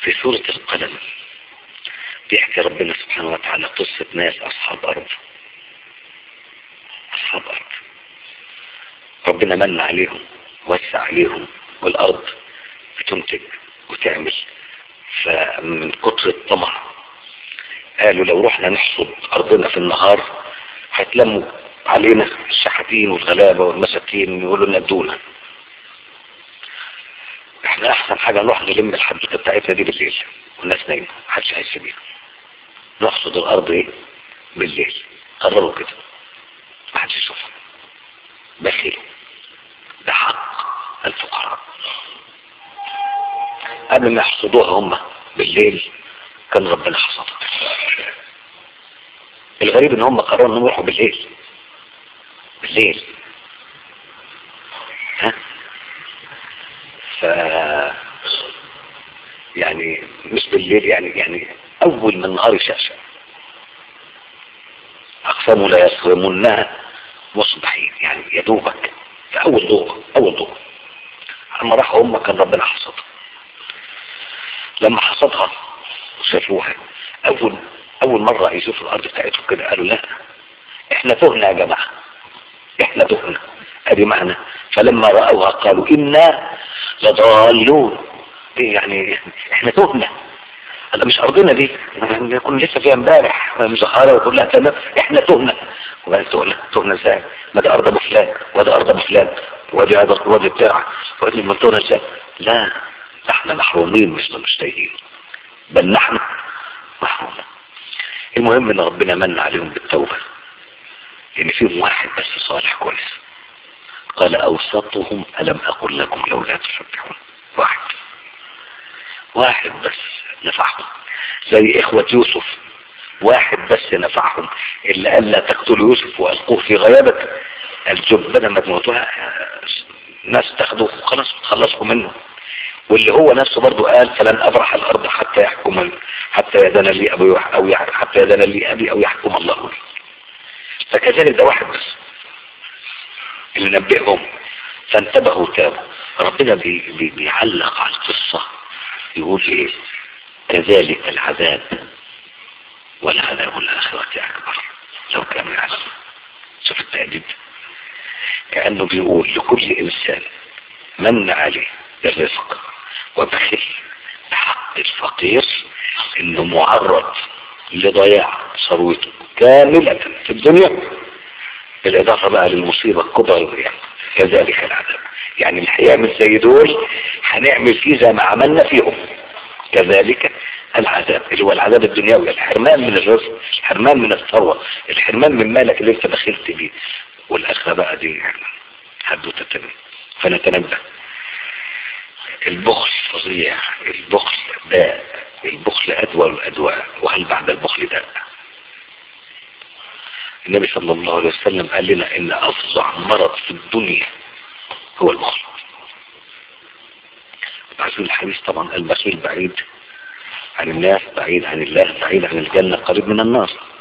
في سورة القلم بيحكي ربنا سبحانه وتعالى قصة ناس أصحاب أرض أصحاب أرض ربنا من عليهم وسع عليهم والأرض بتنتج وتعمل فمن كتر الطمع قالوا لو رحنا نحصد أرضنا في النهار هيتلموا علينا الشحاتين والغلابة والمساكين يقولوا لنا ادونا احنا احسن حاجة نروح نلم الحدوتة بتاعتنا دي بالليل والناس نايمة محدش هيحس بيها نحصد الارض ايه بالليل قرروا كده محدش يشوفها بخيل ده حق الفقراء قبل ما يحصدوها هم بالليل كان ربنا حصدها الغريب ان هم قرروا انهم يروحوا بالليل بالليل ها ف يعني مش بالليل يعني يعني اول ما النهار يشعشع اقسموا لا يصرمونها مصبحين يعني يا دوبك في اول ضوء اول ضوء لما راحوا هم كان ربنا حصدها لما حصدها وشافوها اول اول مرة يشوفوا الارض بتاعتهم كده قالوا لا احنا تهنا يا جماعة احنا تهنا ادي معنى فلما رأوها قالوا انا لضالون ايه يعني احنا تهنا هلا مش ارضنا دي كنا لسه فيها امبارح مزهره وكلها تمام احنا تهنا وبعدين تهنا تهنا ازاي ما ده ارض ابو فلان وده ارض ابو فلان وادي هذا الوادي بتاعك وادي من تهنا ازاي لا احنا محرومين مش مش تايهين بل نحن محرومون المهم ان ربنا من عليهم بالتوبة ان فيهم واحد بس صالح كويس قال اوسطهم الم اقل لكم لولا تسبحون واحد واحد بس نفعهم زي اخوة يوسف واحد بس نفعهم اللي قال لا تقتلوا يوسف والقوه في غيابة الجب بدل ما تموتوها ناس تاخدوا خلاص تخلصوا منه واللي هو نفسه برضه قال فلن أبرح الأرض حتى يحكم حتى يدن لي أبي أو حتى يدن لي أبي أو يحكم الله لي فكذلك ده واحد بس اللي نبئهم فانتبهوا تابوا ربنا بي بي بيعلق على القصة يقول ايه كذلك العذاب والعذاب الآخرة أكبر لو كانوا يعلمون شوف التأديب كأنه بيقول لكل إنسان من عليه الرزق وبخل بحق الفقير انه معرض لضياع ثروته كاملة في الدنيا بالاضافة بقى للمصيبة الكبرى يعني كذلك العذاب يعني اللي هيعمل زي دول هنعمل فيه زي ما عملنا فيهم كذلك العذاب اللي هو العذاب الدنيوي الحرمان من الرزق الحرمان من الثروة الحرمان من مالك اللي انت دخلت بيه والاخرة بقى دي حدوتة تانية فنتنبه البخل فظيع البخل داء البخل أدوى الأدواء وهل بعد البخل داء النبي صلى الله عليه وسلم قال لنا إن أفظع مرض في الدنيا هو البخل عارفين الحديث طبعا البخيل بعيد عن الناس بعيد عن الله بعيد عن الجنة قريب من النار